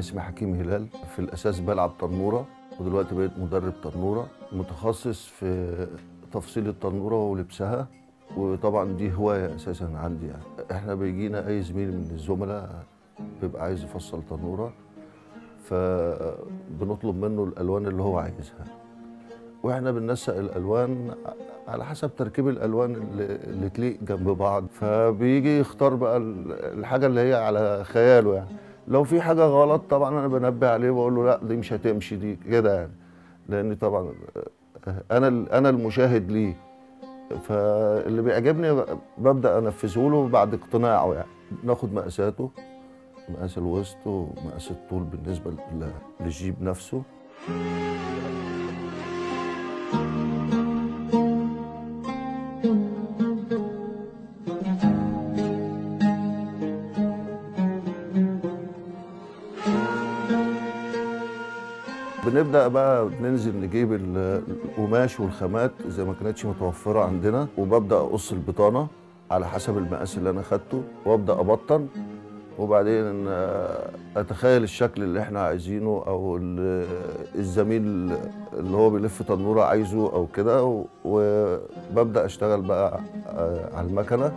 اسمي حكيم هلال في الاساس بلعب تنوره ودلوقتي بقيت مدرب تنوره متخصص في تفصيل التنوره ولبسها وطبعا دي هوايه اساسا عندي يعني احنا بيجينا اي زميل من الزملاء بيبقى عايز يفصل تنوره فبنطلب منه الالوان اللي هو عايزها واحنا بننسق الالوان على حسب تركيب الالوان اللي, اللي تليق جنب بعض فبيجي يختار بقى الحاجه اللي هي على خياله يعني لو في حاجه غلط طبعا انا بنبه عليه وبقول له لا دي مش هتمشي دي كده يعني لان طبعا انا انا المشاهد ليه فاللي بيعجبني ببدا انفذه له بعد اقتناعه يعني ناخد مقاساته مقاس الوسط ومقاس الطول بالنسبه للجيب نفسه بنبدا بقى ننزل نجيب القماش والخامات اذا ما كانتش متوفره عندنا وببدا اقص البطانه على حسب المقاس اللي انا خدته وابدا ابطن وبعدين اتخيل الشكل اللي احنا عايزينه او الزميل اللي هو بيلف تنوره عايزه او كده وببدا اشتغل بقى على المكنه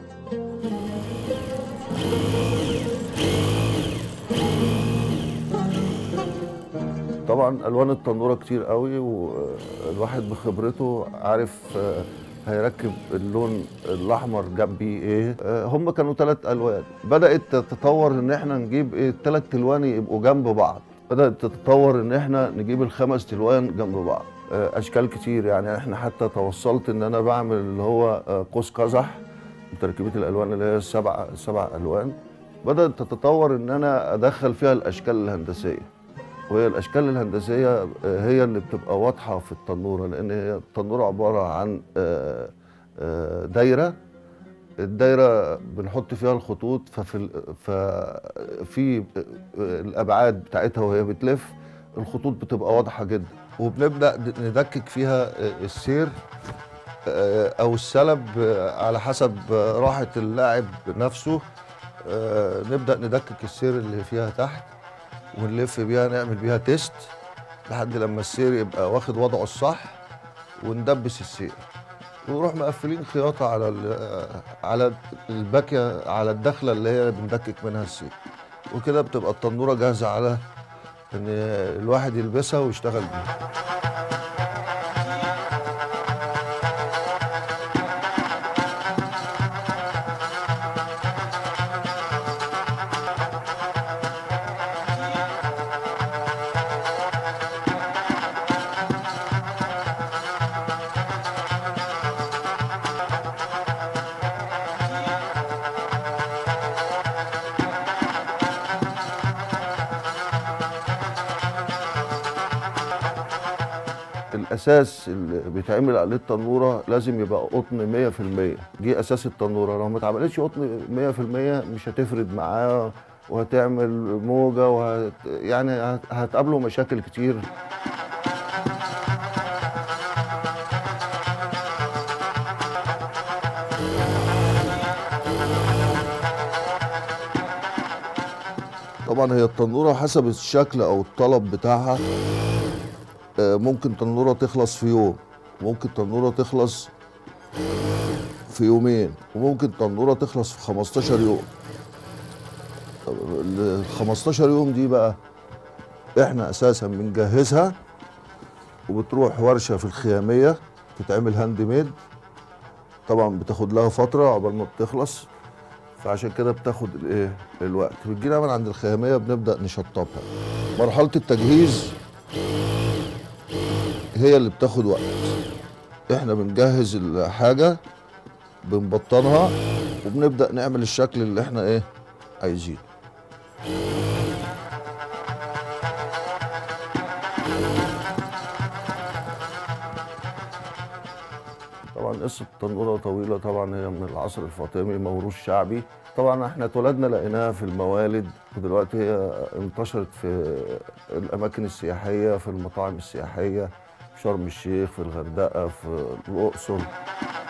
طبعا الوان التنوره كتير قوي والواحد بخبرته عارف هيركب اللون الاحمر جنبيه ايه هم كانوا ثلاث الوان بدات تتطور ان احنا نجيب ايه الثلاث الوان يبقوا جنب بعض بدات تتطور ان احنا نجيب الخمس الوان جنب بعض اشكال كتير يعني احنا حتى توصلت ان انا بعمل اللي هو قوس قزح تركيبه الالوان اللي هي السبع سبع الوان بدات تتطور ان انا ادخل فيها الاشكال الهندسيه وهي الاشكال الهندسيه هي اللي بتبقى واضحه في التنوره لان هي التنوره عباره عن دايره الدايره بنحط فيها الخطوط ففي ففي الابعاد بتاعتها وهي بتلف الخطوط بتبقى واضحه جدا وبنبدا ندكك فيها السير او السلب على حسب راحه اللاعب نفسه نبدا ندكك السير اللي فيها تحت ونلف بيها نعمل بيها تيست لحد لما السير يبقى واخد وضعه الصح وندبس السير ونروح مقفلين خياطه على على الباكيه على الدخله اللي هي بندكك منها السير وكده بتبقى التنوره جاهزه على ان الواحد يلبسها ويشتغل بيها الاساس اللي بيتعمل عليه التنوره لازم يبقى قطن 100% دي اساس التنوره لو ما اتعملتش قطن 100% مش هتفرد معاه وهتعمل موجه وهت يعني هتقابله مشاكل كتير طبعا هي التنوره حسب الشكل او الطلب بتاعها ممكن تنوره تخلص في يوم ممكن تنوره تخلص في يومين وممكن تنوره تخلص في 15 يوم ال 15 يوم دي بقى احنا اساسا بنجهزها وبتروح ورشه في الخياميه تتعمل هاند ميد طبعا بتاخد لها فتره عقبال ما بتخلص فعشان كده بتاخد الايه الوقت بتجينا من عند الخياميه بنبدا نشطبها مرحله التجهيز هي اللي بتاخد وقت احنا بنجهز الحاجة بنبطنها وبنبدأ نعمل الشكل اللي احنا ايه عايزينه طبعا قصة التنورة طويلة طبعا هي من العصر الفاطمي موروث شعبي طبعا احنا اتولدنا لقيناها في الموالد ودلوقتي هي انتشرت في الاماكن السياحية في المطاعم السياحية في شرم الشيخ في الغردقه في الاقصر